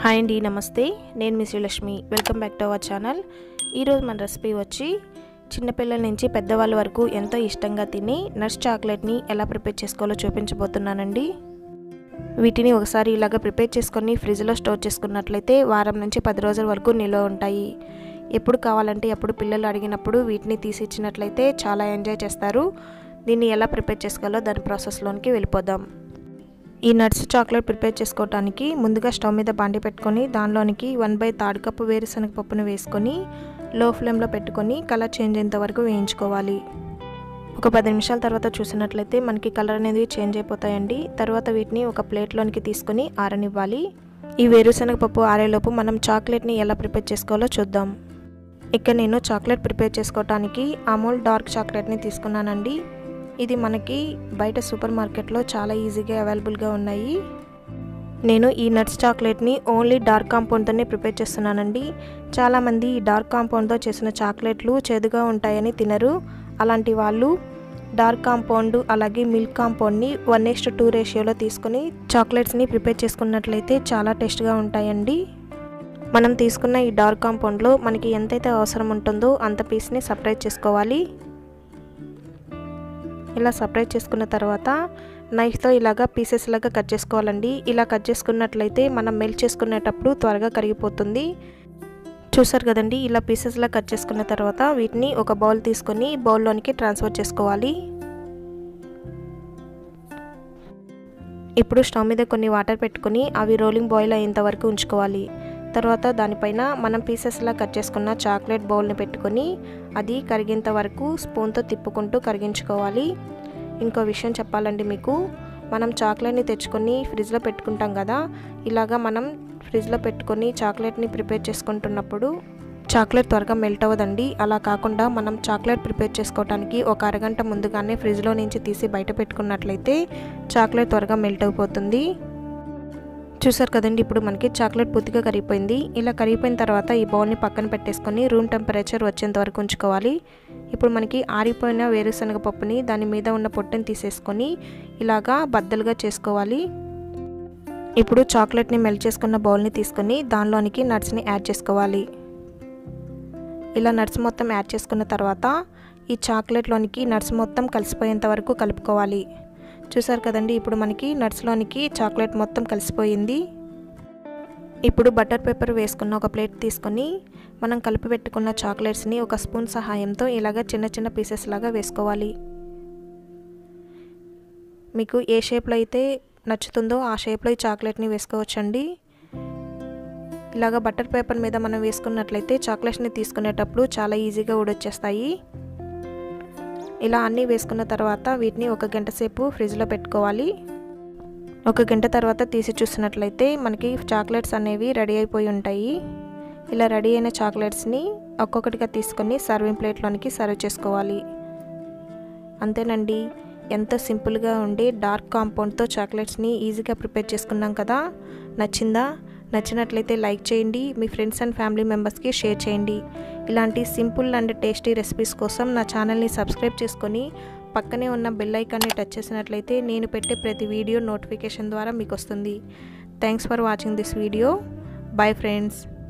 hi అండి నమస్తే నేను మీ Srilakshmi welcome back to our channel ఈరోజు మన రెసిపీ వచ్చి చిన్నపిల్లల నుంచి పెద్దవాళ్ళ వరకు ఎంతో ఇష్టంగా తిని నట్స్ చాక్లెట్ని ఎలా ప్రిపేర్ చేసుకోవాలో చూపించబోతున్నానండి వీటిని ఒకసారి ఇలాగ ప్రిపేర్ చేసుకొని ఫ్రిడ్జ్లో స్టోర్ చేసుకున్నట్లయితే వారం నుంచి పది రోజుల వరకు నిల్వ ఉంటాయి ఎప్పుడు కావాలంటే ఎప్పుడు పిల్లలు అడిగినప్పుడు వీటిని తీసి ఇచ్చినట్లయితే చాలా ఎంజాయ్ చేస్తారు దీన్ని ఎలా ప్రిపేర్ చేసుకోవాలో దాని ప్రాసెస్లోనికి వెళ్ళిపోదాం ఈ నట్స్ చాక్లెట్ ప్రిపేర్ చేసుకోవడానికి ముందుగా స్టవ్ మీద బాండి పెట్టుకొని దానిలోనికి వన్ బై థర్డ్ కప్పు వేరుశనగ పప్పును వేసుకొని లో ఫ్లేమ్లో పెట్టుకొని కలర్ చేంజ్ అయ్యేంత వరకు వేయించుకోవాలి ఒక పది నిమిషాల తర్వాత చూసినట్లయితే మనకి కలర్ అనేది చేంజ్ అయిపోతాయండి తర్వాత వీటిని ఒక ప్లేట్లోనికి తీసుకొని ఆరనివ్వాలి ఈ వేరుశనగ పప్పు ఆరేలోపు మనం చాక్లెట్ని ఎలా ప్రిపేర్ చేసుకోవాలో చూద్దాం ఇక్కడ నేను చాక్లెట్ ప్రిపేర్ చేసుకోవడానికి అమూల్ డార్క్ చాక్లెట్ని తీసుకున్నానండి ఇది మనకి బయట సూపర్ మార్కెట్లో చాలా ఈజీగా అవైలబుల్గా ఉన్నాయి నేను ఈ నట్స్ చాక్లెట్ని ఓన్లీ డార్క్ కాంపౌండ్తోనే ప్రిపేర్ చేస్తున్నానండి చాలామంది ఈ డార్క్ కాంపౌండ్తో చేసిన చాక్లెట్లు చేదుగా ఉంటాయని తినరు అలాంటి వాళ్ళు డార్క్ కాంపౌండ్ అలాగే మిల్క్ కాంపౌండ్ని వన్ నెక్స్ట్ టూ రేషియోలో తీసుకొని చాక్లెట్స్ని ప్రిపేర్ చేసుకున్నట్లయితే చాలా టేస్ట్గా ఉంటాయండి మనం తీసుకున్న ఈ డార్క్ కాంపౌండ్లో మనకి ఎంతైతే అవసరం ఉంటుందో అంత పీస్ని సపరేట్ చేసుకోవాలి ఇలా సపరేట్ చేసుకున్న తర్వాత నైఫ్తో ఇలాగా పీసెస్ లాగా కట్ చేసుకోవాలండి ఇలా కట్ చేసుకున్నట్లయితే మనం మెల్ట్ చేసుకునేటప్పుడు త్వరగా కరిగిపోతుంది చూసారు కదండి ఇలా పీసెస్లా కట్ చేసుకున్న తర్వాత వీటిని ఒక బౌల్ తీసుకొని బౌల్లోనికి ట్రాన్స్ఫర్ చేసుకోవాలి ఇప్పుడు స్టవ్ మీద కొన్ని వాటర్ పెట్టుకొని అవి రోలింగ్ బాయిల్ అయ్యేంత వరకు ఉంచుకోవాలి తర్వాత దానిపైన మనం పీసెస్లా కట్ చేసుకున్న చాక్లెట్ బౌల్ని పెట్టుకొని అది కరిగేంత వరకు స్పూన్తో తిప్పుకుంటూ కరిగించుకోవాలి ఇంకో విషయం చెప్పాలండి మీకు మనం చాక్లెట్ని తెచ్చుకొని ఫ్రిడ్జ్లో పెట్టుకుంటాం కదా ఇలాగా మనం ఫ్రిడ్జ్లో పెట్టుకొని చాక్లెట్ని ప్రిపేర్ చేసుకుంటున్నప్పుడు చాక్లెట్ త్వరగా మెల్ట్ అవ్వదండి అలా కాకుండా మనం చాక్లెట్ ప్రిపేర్ చేసుకోవడానికి ఒక అరగంట ముందుగానే ఫ్రిడ్జ్లో నుంచి తీసి బయట పెట్టుకున్నట్లయితే చాక్లెట్ త్వరగా మెల్ట్ అయిపోతుంది చూసారు కదండి ఇప్పుడు మనకి చాక్లెట్ పూర్తిగా కరిగిపోయింది ఇలా కరిగిపోయిన తర్వాత ఈ బౌల్ని పక్కన పెట్టేసుకొని రూమ్ టెంపరేచర్ వచ్చేంత వరకు ఉంచుకోవాలి ఇప్పుడు మనకి ఆరిపోయిన వేరుశనగ పప్పుని దాని మీద ఉన్న పొట్టుని తీసేసుకొని ఇలాగా బద్దలుగా చేసుకోవాలి ఇప్పుడు చాక్లెట్ని మెల్ట్ చేసుకున్న బౌల్ని తీసుకొని దానిలోనికి నట్స్ని యాడ్ చేసుకోవాలి ఇలా నట్స్ మొత్తం యాడ్ చేసుకున్న తర్వాత ఈ చాక్లెట్లోనికి నట్స్ మొత్తం కలిసిపోయేంత వరకు కలుపుకోవాలి చూసారు కదండి ఇప్పుడు మనకి నట్స్లోనికి చాక్లెట్ మొత్తం కలిసిపోయింది ఇప్పుడు బటర్ పేపర్ వేసుకున్న ఒక ప్లేట్ తీసుకొని మనం కలిపి పెట్టుకున్న చాక్లెట్స్ని ఒక స్పూన్ సహాయంతో ఇలాగ చిన్న చిన్న పీసెస్ లాగా వేసుకోవాలి మీకు ఏ షేప్లో అయితే నచ్చుతుందో ఆ షేప్లో ఈ చాక్లెట్ని వేసుకోవచ్చండి ఇలాగ బటర్ పేపర్ మీద మనం వేసుకున్నట్లయితే చాక్లెట్స్ని తీసుకునేటప్పుడు చాలా ఈజీగా ఊడొచ్చేస్తాయి ఇలా అన్నీ వేసుకున్న తర్వాత వీటిని ఒక గంట సేపు ఫ్రిడ్జ్లో పెట్టుకోవాలి ఒక గంట తర్వాత తీసి చూసినట్లయితే మనకి చాక్లెట్స్ అనేవి రెడీ అయిపోయి ఉంటాయి ఇలా రెడీ అయిన చాక్లెట్స్ని ఒక్కొక్కటిగా తీసుకొని సర్వింగ్ ప్లేట్లోనికి సర్వ్ చేసుకోవాలి అంతేనండి ఎంతో సింపుల్గా ఉండి డార్క్ కాంపౌండ్తో చాక్లెట్స్ని ఈజీగా ప్రిపేర్ చేసుకున్నాం కదా నచ్చిందా నచ్చినట్లయితే లైక్ చేయండి మీ ఫ్రెండ్స్ అండ్ ఫ్యామిలీ మెంబర్స్కి షేర్ చేయండి ఇలాంటి సింపుల్ అండ్ టేస్టీ రెసిపీస్ కోసం నా ఛానల్ని సబ్స్క్రైబ్ చేసుకొని పక్కనే ఉన్న బెల్ ఐకాన్ని టచ్ చేసినట్లయితే నేను పెట్టే ప్రతి వీడియో నోటిఫికేషన్ ద్వారా మీకు వస్తుంది thanks for watching this video bye friends